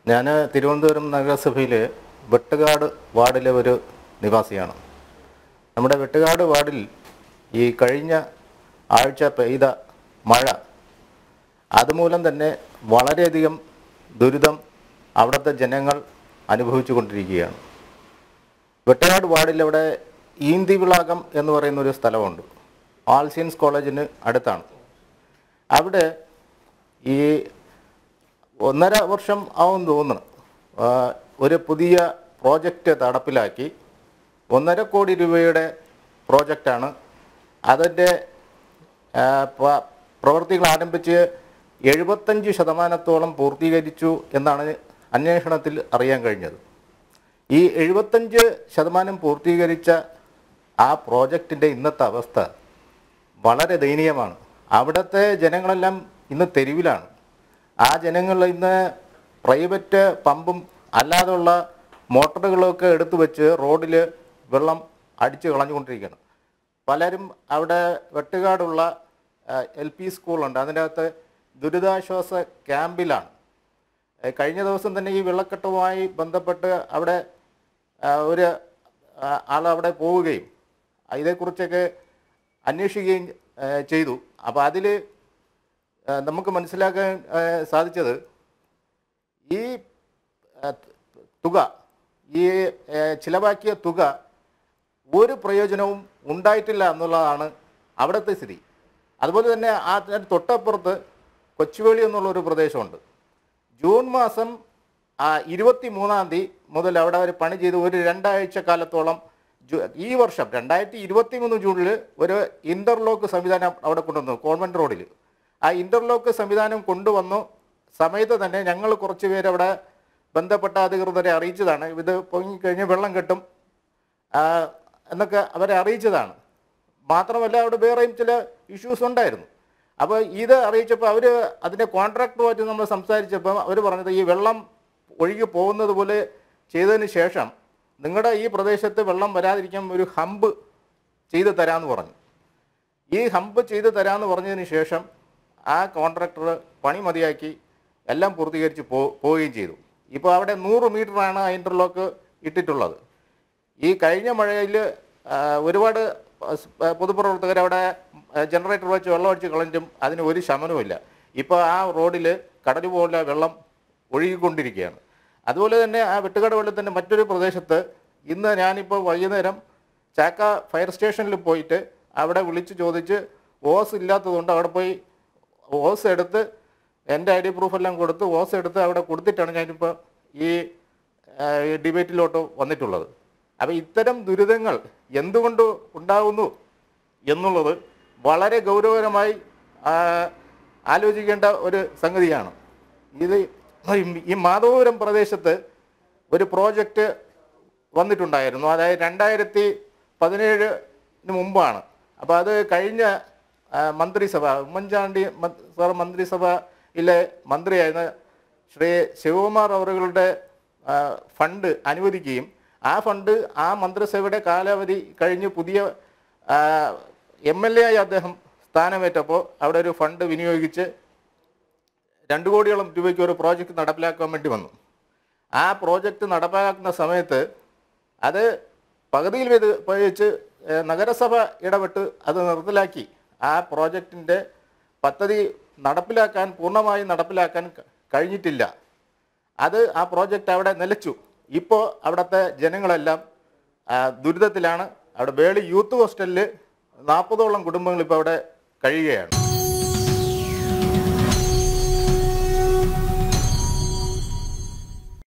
ഞാൻ തിരുവനന്തപുരം നഗരസഭയിൽ വെട്ടുകാട് വാർഡിലെ ഒരു നിവാസിയാണ് നമ്മുടെ വെട്ടുകാട് വാർഡിൽ ഈ കഴിഞ്ഞ ആഴ്ച പെയ്ത മഴ അതുമൂലം തന്നെ വളരെയധികം ദുരിതം അവിടുത്തെ ജനങ്ങൾ അനുഭവിച്ചു കൊണ്ടിരിക്കുകയാണ് വെട്ടനാട് വാർഡിൽ അവിടെ ഈന്തിവിളാകം എന്ന് പറയുന്ന ഒരു സ്ഥലമുണ്ട് ആൾസിയൻസ് കോളേജിന് അടുത്താണ് അവിടെ ഈ ഒന്നര വർഷം ആവും തോന്നുന്നു ആ, ഒരു പുതിയ പ്രോജക്റ്റ് നടപ്പിലാക്കി ഒന്നര കോടി രൂപയുടെ പ്രോജക്റ്റാണ് അതിൻ്റെ ആ, പ- പ്രവൃത്തികൾ ആരംഭിച്ച് എഴുപത്തഞ്ച് ശതമാനത്തോളം പൂർത്തീകരിച്ചു എന്നാണ് അന്വേഷണത്തിൽ അറിയാൻ കഴിഞ്ഞത് ഈ എഴുപത്തഞ്ച് ശതമാനം പൂർത്തീകരിച്ച ആ പ്രോജക്റ്റിൻ്റെ ഇന്നത്തെ അവസ്ഥ വളരെ ദയനീയമാണ് അവിടുത്തെ ജനങ്ങളെല്ലാം ഇന്ന് തെരുവിലാണ് ആ ജനങ്ങൾ ഇന്ന് പ്രൈവറ്റ് പമ്പും അല്ലാതെയുള്ള മോട്ടറുകളൊക്കെ എടുത്തു വെച്ച് റോഡിൽ വെള്ളം അടിച്ച് കളഞ്ഞുകൊണ്ടിരിക്കുകയാണ് പലരും അവിടെ വെട്ടുകാടുള്ള എൽ പി സ്കൂളുണ്ട് അതിൻ്റെ അകത്ത് ദുരിതാശ്വാസ ക്യാമ്പിലാണ് ഏഹ് കഴിഞ്ഞ ദിവസം തന്നെ ഈ വെള്ളക്കെട്ടുമായി ബന്ധപ്പെട്ട് അവിടെ ആ, ഒരു ആൾ അവിടെ പോവുകയും ഇതേക്കുറിച്ചൊക്കെ അന്വേഷിക്കുകയും ഏഹ് ചെയ്തു അപ്പോൾ അതിൽ നമുക്ക് മനസ്സിലാക്കാൻ ഏഹ് സാധിച്ചത് ഈ ഏഹ് തുക ഈ ഏഹ് ചിലവാക്കിയ തുക ഒരു പ്രയോജനവും ഉണ്ടായിട്ടില്ല എന്നുള്ളതാണ് അവിടുത്തെ സ്ഥിതി അതുപോലെ തന്നെ ആ അതിന് തൊട്ടപ്പുറത്ത് കൊച്ചുവേളി എന്നുള്ള ഒരു പ്രദേശമുണ്ട് ജൂൺ മാസം ഇരുപത്തി മൂന്നാം തീയതി മുതൽ അവിടെ ഒരു പണി ചെയ്ത് ഒരു രണ്ടാഴ്ച കാലത്തോളം ജു- ഈ വർഷം രണ്ടായിരത്തി ഇരുപത്തി മൂന്ന് ജൂണിൽ ഒരു ഇന്റർലോക്ക് സംവിധാനം അവിടെ കൊണ്ടുവന്നു കോൺവെന്റ് റോഡിൽ ആ ഇന്റർലോക്ക് സംവിധാനം കൊണ്ടുവന്നു സമയത്ത് തന്നെ ഞങ്ങൾ കുറച്ച് പേര് അവിടെ ബന്ധപ്പെട്ട അധികൃതരെ അറിയിച്ചതാണ് ഇത് പൊങ്ങിക്കഴിഞ്ഞ് വെള്ളം കെട്ടും ആ, എന്നൊക്കെ അവരെ അറിയിച്ചതാണ് മാത്രമല്ല അവിടെ വേറെയും ചില ഇഷ്യൂസ് ഉണ്ടായിരുന്നു അപ്പോൾ ഇത് അറിയിച്ചപ്പോൾ അവർ അതിൻ്റെ കോൺട്രാക്ടറുമായിട്ട് നമ്മൾ സംസാരിച്ചപ്പോൾ അവർ പറഞ്ഞത് ഈ വെള്ളം ഒഴുകി പോകുന്നത് പോലെ ചെയ്തതിന് ശേഷം നിങ്ങളുടെ ഈ പ്രദേശത്ത് വെള്ളം വരാതിരിക്കാൻ ഒരു ഹമ്പ് ചെയ്ത് തരാമെന്ന് പറഞ്ഞു ഈ ഹമ്പ് ചെയ്ത് തരാമെന്ന് പറഞ്ഞതിന് ശേഷം ആ കോൺട്രാക്ടർ പണി മതിയാക്കി എല്ലാം പൂർത്തീകരിച്ച് പോ പോവുകയും ചെയ്തു ഇപ്പോൾ അവിടെ നൂറ് മീറ്ററാണ് ആ ഇൻ്റർലോക്ക് ഇട്ടിട്ടുള്ളത് ഈ കഴിഞ്ഞ മഴയിൽ ഒരുപാട് സ് പൊതുപ്രവർത്തകർ അവിടെ ജനറേറ്റർ വെച്ച് വെള്ളം അടിച്ച് കളഞ്ഞിട്ടും അതിന് ഒരു ശമനവുമില്ല ഇപ്പോൾ ആ റോഡിൽ കടൽ പോലെ വെള്ളം ഒഴുകിക്കൊണ്ടിരിക്കുകയാണ് അതുപോലെ തന്നെ ആ വെട്ടുകട വെള്ളത്തിൻ്റെ മറ്റൊരു പ്രദേശത്ത് ഇന്ന് ഞാനിപ്പോൾ വൈകുന്നേരം ചാക്ക ഫയർ സ്റ്റേഷനിൽ പോയിട്ട് അവിടെ വിളിച്ച് ചോദിച്ച് ഓസ് ഇല്ലാത്തതുകൊണ്ട് അവിടെ പോയി ഓസ് എടുത്ത് എൻ്റെ ഐ ഡി പ്രൂഫ് എല്ലാം കൊടുത്ത് ഓസ് എടുത്ത് അവിടെ കൊടുത്തിട്ടാണ് ഞാനിപ്പോൾ ഈ ആ, ഈ ഡിബേറ്റിലോട്ട് വന്നിട്ടുള്ളത് അപ്പോൾ ഇത്തരം ദുരിതങ്ങൾ എന്തുകൊണ്ട് ഉണ്ടാകുന്നു എന്നുള്ളത് വളരെ ഗൗരവകരമായി ആ, ആലോചിക്കേണ്ട ഒരു സംഗതിയാണ് ഇത് ഈ മാധവപുരം പ്രദേശത്ത് ഒരു പ്രോജക്റ്റ് വന്നിട്ടുണ്ടായിരുന്നു അതായത് രണ്ടായിരത്തി പതിനേഴിന് മുമ്പാണ് അപ്പോൾ അത് കഴിഞ്ഞ ആ, മന്ത്രിസഭ ഉമ്മൻചാണ്ടി മ- സാർ മന്ത്രിസഭയിലെ മന്ത്രിയായിരുന്ന ശ്രീ ശിവകുമാർ അവറുകളുടെ ആ, ഫണ്ട് അനുവദിക്കുകയും ആ ഫണ്ട് ആ മന്ത്രിസഭയുടെ കാലാവധി കഴിഞ്ഞ് പുതിയ എം എൽ എ ആയി അദ്ദേഹം സ്ഥാനമേറ്റപ്പോൾ അവിടെ ഒരു ഫണ്ട് വിനിയോഗിച്ച് രണ്ട് കോടിയോളം രൂപയ്ക്ക് ഒരു പ്രോജക്റ്റ് നടപ്പിലാക്കാൻ വേണ്ടി വന്നു ആ പ്രോജക്റ്റ് നടപ്പിലാക്കുന്ന സമയത്ത് അത് പകുതിയിൽ വെച്ച് വെച്ച് ഏഹ്, നഗരസഭ ഇടപെട്ട് അത് നിർത്തലാക്കി ആ പ്രോജക്റ്റിൻ്റെ പദ്ധതി നടപ്പിലാക്കാൻ പൂർണ്ണമായും നടപ്പിലാക്കാൻ ക- കഴിഞ്ഞിട്ടില്ല അത് ആ പ്രോജക്റ്റ് അവിടെ നിലച്ചു ഇപ്പോൾ അവിടുത്തെ ജനങ്ങളെല്ലാം ആ, ദുരിതത്തിലാണ് അവിടെ വേളി യൂത്ത് ഹോസ്റ്റലിൽ നാൽപ്പതോളം കുടുംബങ്ങൾ ഇപ്പോൾ അവിടെ കഴിയുകയാണ്